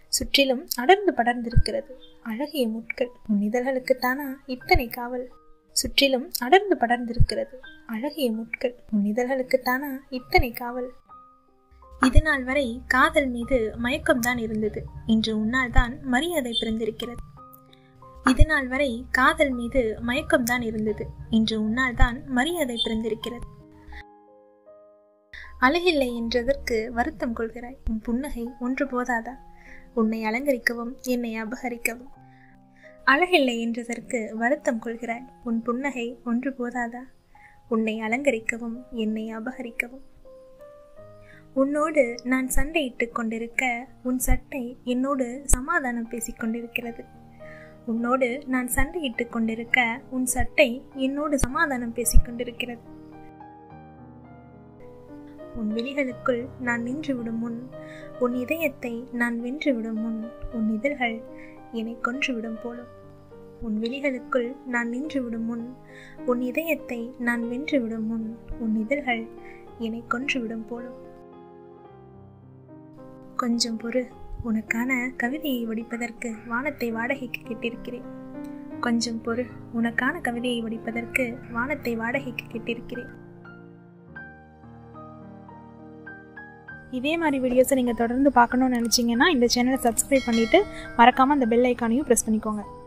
சுற்றிலும் அடர்ந்து படர்ந்திருக்கிறது அழகிய முட்கள் உன் இதழ்களுக்குத்தானா இத்தனை காவல் சுற்றிலும் அடர்ந்து படர்ந்திருக்கிறது அழகிய முட்கள் உன் இதழ்களுக்குத்தானா இத்தனை காவல் இது நாள் வரை காதல் மீது மயக்கம்தான் இருந்தது இன்று உன்னால் தான் மரியாதை பிறந்திருக்கிறது இது நாள் வரை காதல் மீது மயக்கம்தான் இருந்தது இன்று உன்னால் தான் மரியாதை பிறந்திருக்கிறது அழகில்லை என்றதற்கு வருத்தம் கொள்கிறாய் உன் புன்னகை ஒன்று போதாதா உன்னை அலங்கரிக்கவும் என்னை அபகரிக்கவும் அழகில்லை என்றதற்கு வருத்தம் கொள்கிறாய் உன் புன்னகை ஒன்று போதாதா உன்னை அலங்கரிக்கவும் என்னை அபகரிக்கவும் உன்னோடு நான் சண்டையிட்டுக் கொண்டிருக்க உன் சட்டை என்னோடு சமாதானம் பேசிக் கொண்டிருக்கிறது உன்னோடு நான் சண்டையிட்டுக் கொண்டிருக்க உன் சட்டை என்னோடு சமாதானம் பேசிக் கொண்டிருக்கிறது உன் விழிகளுக்குள் நான் நின்றுவிடும் முன் உன் இதயத்தை நான் வென்றுவிடும் முன் உன் இதழ்கள் என்னை கொன்றுவிடும் போலும் உன் விழிகளுக்குள் நான் நின்றுவிடும் முன் உன் இதயத்தை நான் வென்றுவிடும் முன் உன் இதழ்கள் என்னை கொன்றுவிடும் போலும் கொஞ்சம் பொறு உனக்கான கவிதையை வடிப்பதற்கு வானத்தை வாடகைக்கு கேட்டிருக்கிறேன் கொஞ்சம் பொறு உனக்கான கவிதையை வடிப்பதற்கு வானத்தை வாடகைக்கு கேட்டிருக்கிறேன் இதே மாதிரி வீடியோஸை நீங்கள் தொடர்ந்து பார்க்கணும்னு நினச்சிங்கன்னா இந்த சேனலை சப்ஸ்கிரைப் பண்ணிவிட்டு மறக்காமல் அந்த பெல் ஐக்கானையும் ப்ரெஸ் பண்ணிக்கோங்க